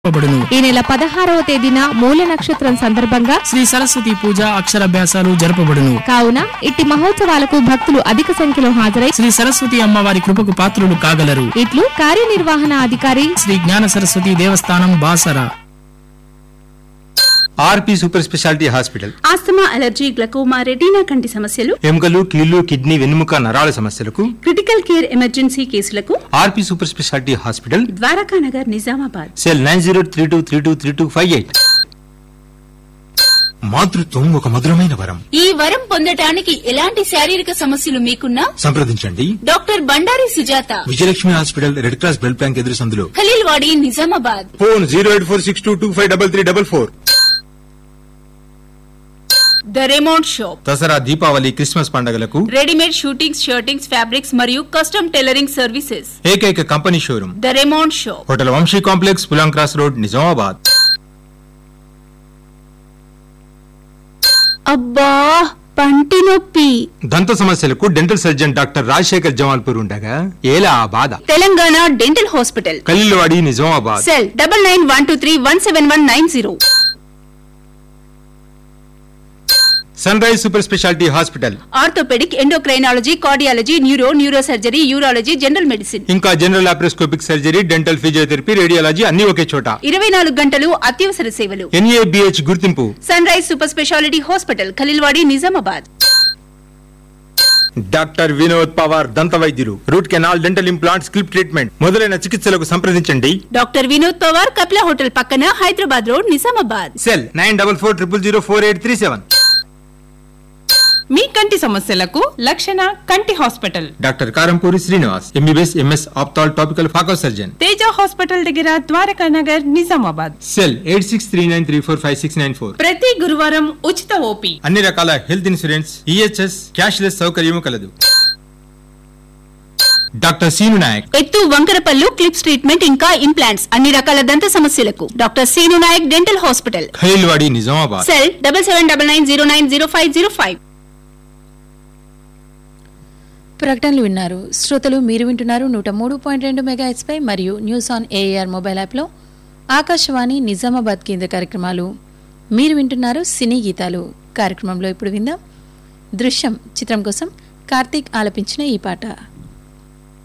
జరపబడును ఈ నెల పదహారవ తేదీన మూల నక్షత్రం సందర్భంగా శ్రీ సరస్వతి పూజ అక్షరాభ్యాసాలు జరపబడును కావున ఇట్టి మహోత్సవాలకు భక్తులు అధిక సంఖ్యలో హాజరై శ్రీ సరస్వతి అమ్మవారి కృపకు పాత్రులు కాగలరు ఇట్లు కార్యనిర్వహణ అధికారి Shri Gnana Saraswati Devasthanam Basara RP super speciality hospital asthma allergy glaucoma retina కంటి సమస్యలు ఎముకలు కీళ్లు కిడ్నీ వెన్నుముక నరాల సమస్యలకు క్రిటికల్ కేర్ ఎమర్జెన్సీ కేసులకు RP super speciality hospital Dwarakanagar Nizamabad cell nine zero three two three two three two five eight మాతృత్వం ఒక మధురమైన వరం ఈ వరం పొందటానికి ఎలాంటి శారీరక సమస్యలు మీకున్నా సంప్రదించండి doctor Bandari Sujatha Vijayalakshmi hospital red cross blood bank ఎదురు సందులో Khaleelwadi Nizamabad phone zero eight four six two two five double three double four the remount shop Dasara Deepavali Christmas పండుగలకు రెడీమేడ్ షూటింగ్స్ షర్టింగ్స్ ఫ్యాబ్రిక్స్ మరియు కస్టమ్ టైలరింగ్ సర్వీసెస్ ఏకైక company showroom the remount shop hotel Vamsi complex Pulang cross road Nizamabad అబ్బా పంటి నొప్పి దంత సమస్యలకు dental surgeon doctor Rajasekhar Jamalpur ఉండగా ఏలా ఆ బాధ Telangana dental hospital Khaleelwadi Nizamabad cell double nine one two three one seven one nine zero sunrise super speciality hospital orthopedic endocrinology cardiology neuro neuro surgery urology general medicine ఇంకా general laparoscopic surgery dental physiotherapy radiology అన్ని ఒకే చోట ఇరవై నాలుగు గంటలు అత్యవసర సేవలు NABH గుర్తింపు sunrise super speciality hospital Khaleelwadi Nizamabad doctor Vinod Pawar దంత వైద్యులు రూట్ కెనాల్ డెంటల్ ఇంప్లాంట్ స్కిల్ప్ ట్రీట్మెంట్ మొదలైన చికిత్సలకు సంప్రదించండి డాక్టర్ వినోద్ పవార్ కపిల హోటల్ పక్కన Hyderabad road Nizamabad cell nine double four triple zero four eight three seven మీ కంటి సమస్యలకు లక్షణ కంటి hospital doctor Karampuri Srinivas MBBS MS ophthal topical phaco surgeon Teja hospital దగ్గర Dwaraka Nagar Nizamabad cell eight six three nine three four five six nine four ప్రతి గురువారం ఉచిత OP అన్ని రకాల హెల్త్ ఇన్సూరెన్స్ ఈహెచ్ఎస్ క్యాష్లెస్ సౌకర్యము కలదు డాక్టర్ సీను నాయక్ ఎత్తు వంకరపల్లు క్లిప్స్ ట్రీట్మెంట్ ఇంకా ఇంప్లాంట్స్ అన్ని రకాల దంత సమస్యలకు doctor Seenu Naik dental hospital Khaleelwadi Nizamabad cell double seven double nine zero nine zero five zero five ప్రకటనలు విన్నారు శ్రోతలు మీరు వింటున్నారు నూట మూడు పాయింట్ రెండు మెగాహెచ్ పై మరియు న్యూస్ ఆన్ ఏఆర్ మొబైల్ యాప్లో ఆకాశవాణి నిజామాబాద్ కేంద్ర కార్యక్రమాలు మీరు వింటున్నారు సినీ గీతాలు కార్యక్రమంలో ఇప్పుడు విందాం దృశ్యం చిత్రం కోసం కార్తీక్ ఆలపించిన ఈ పాట